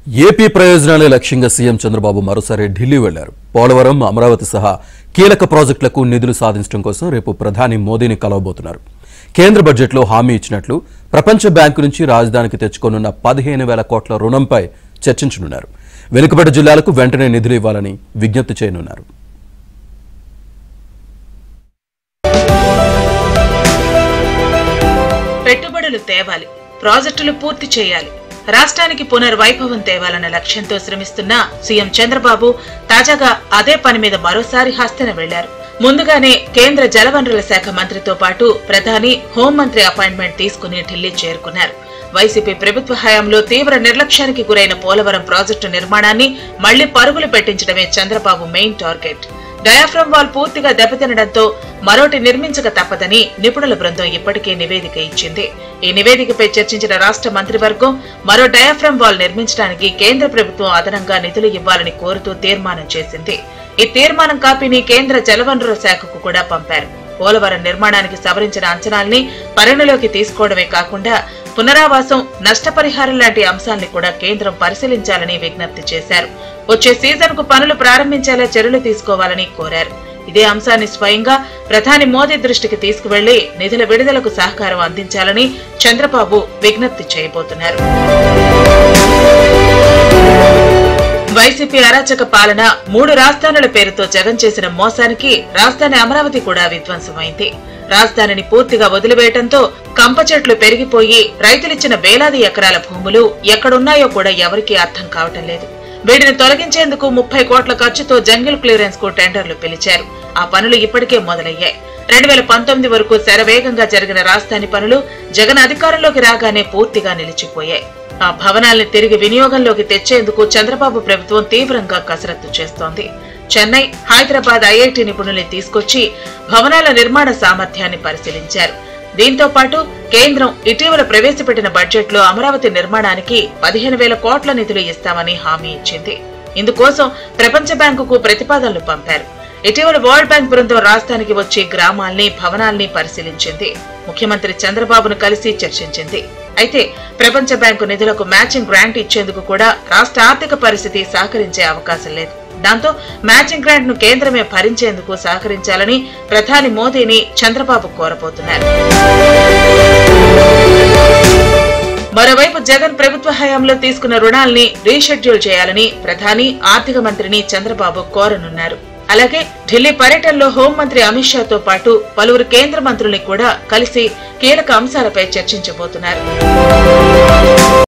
AP ప్రయోజనాలే లక్ష్యంగా CM Chandrababu మరోసారి ఢిల్లీ వెళ్లారు పోలవరం అమరావతి సహా కీలక ప్రాజెక్టులకు నిధులు సాధించడం కోసం రేపు ప్రధాని మోదీని కలవబోతున్నారు కేంద్ర బడ్జెట్లో హామీ ఇచ్చినట్లు ప్రపంచ బ్యాంకు నుంచి రాజధానికి తెచ్చుకోనున్న పదిహేను వేల కోట్ల రుణంపై చర్చించనున్నారు వెనుకబడి జిల్లాలకు వెంటనే నిధులు ఇవ్వాలని విజ్ఞప్తి చేయనున్నారు పెట్టుబడులు తేవాలి ప్రాజెక్టులు పూర్తి చేయాలి రాష్ట్రానికి పునర్వైభవం తేవాలన్న లక్ష్యంతో శ్రమిస్తున్న సీఎం చంద్రబాబు తాజాగా అదే పని మీద మరోసారి హస్తన వెళ్లారు ముందుగానే కేంద్ర జలవనరుల శాఖ మంత్రితో పాటు ప్రధాని హోంమంత్రి అపాయింట్మెంట్ తీసుకుని ఢిల్లీ చేరుకున్నారు వైసీపీ ప్రభుత్వ హయాంలో తీవ్ర నిర్లక్ష్యానికి గురైన పోలవరం ప్రాజెక్టు నిర్మాణాన్ని మళ్లీ పరుగులు పెట్టించడమే Chandrababu main target diaphragm wall పూర్తిగా దెబ్బతినడంతో మరోటి నిర్మించక తప్పదని నిపుణుల బృందం ఇప్పటికే నివేదిక ఇచ్చింది ఈ నివేదికపై చర్చించిన రాష్ట్ర మంత్రివర్గం మరో డయాఫ్రమ్ వాల్ నిర్మించడానికి కేంద్ర ప్రభుత్వం అదనంగా నిధులు ఇవ్వాలని కోరుతూ తీర్మానం చేసింది ఈ తీర్మానం కాపీని కేంద్ర జలవనరుల శాఖకు కూడా పంపారు పోలవరం నిర్మాణానికి సవరించిన అంచనాల్ని పరిగణలోకి తీసుకోవడమే కాకుండా పునరావాసం నష్టపరిహారం లాంటి అంశాల్ని కూడా కేంద్రం పరిశీలించాలని విజ్ఞప్తి చేశారు వచ్చే సీజన్ కు పనులు ప్రారంభించేలా చర్యలు తీసుకోవాలని కోరారు ఇదే అంశాన్ని స్వయంగా ప్రధాని మోదీ దృష్టికి తీసుకువెళ్లి నిధుల విడుదలకు సహకారం అందించాలని చంద్రబాబు విజ్ఞప్తి చేయబోతున్నారు వైసీపీ అరాచక పాలన మూడు రాజధానుల పేరుతో జగన్ చేసిన మోసానికి రాజధాని అమరావతి కూడా విధ్వంసమైంది రాజధానిని పూర్తిగా వదిలివేయటంతో కంప చెట్లు పెరిగిపోయి రైతులిచ్చిన వేలాది ఎకరాల భూములు ఎక్కడున్నాయో కూడా ఎవరికీ అర్థం కావటం లేదు వీటిని తొలగించేందుకు ముప్పై కోట్ల ఖర్చుతో జంగిల్ క్లియరెన్స్ కు టెండర్లు పిలిచారు ఆ పనులు ఇప్పటికే మొదలయ్యాయి రెండు వేల పంతొమ్మిది వరకు శరవేగంగా జరిగిన రాజధాని పనులు జగన్ అధికారంలోకి రాగానే పూర్తిగా నిలిచిపోయాయి ఆ భవనాల్ని తిరిగి వినియోగంలోకి తెచ్చేందుకు చంద్రబాబు ప్రభుత్వం తీవ్రంగా కసరత్తు చేస్తోంది చెన్నై హైదరాబాద్ ఐఐటి నిపుణుల్ని తీసుకొచ్చి భవనాల నిర్మాణ సామర్థ్యాన్ని పరిశీలించారు దీంతో పాటు కేంద్రం ఇటీవల ప్రవేశపెట్టిన బడ్జెట్లో అమరావతి నిర్మాణానికి పదిహేను వేల కోట్ల నిధులు ఇస్తామని హామీ ఇచ్చింది ఇందుకోసం ప్రపంచ బ్యాంకుకు ప్రతిపాదనలు పంపారు ఇటీవల వరల్డ్ బ్యాంక్ బృందం రాజధానికి వచ్చి గ్రామాల్ని భవనాల్ని పరిశీలించింది ముఖ్యమంత్రి చంద్రబాబును కలిసి చర్చించింది అయితే ప్రపంచ బ్యాంకు నిధులకు మ్యాచింగ్ గ్రాంట్ ఇచ్చేందుకు కూడా రాష్ట్ర ఆర్థిక పరిస్థితి సహకరించే అవకాశం లేదు దాంతో మ్యాచింగ్ గ్రాంట్ ను కేంద్రమే భరించేందుకు సహకరించాలని ప్రధాని మోదీని చంద్రబాబు కోరబోతున్నారు మరోవైపు జగన్ ప్రభుత్వ హయాంలో తీసుకున్న రుణాల్ని రీషెడ్యూల్ చేయాలని ప్రధాని ఆర్థిక మంత్రిని చంద్రబాబు కోరనున్నారు అలాగే ఢిల్లీ పర్యటనలో హోంమంత్రి అమిత్ షాతో పాటు పలువురు కేంద్ర మంత్రుల్ని కూడా కలిసి కీలక అంశాలపై చర్చించబోతున్నారు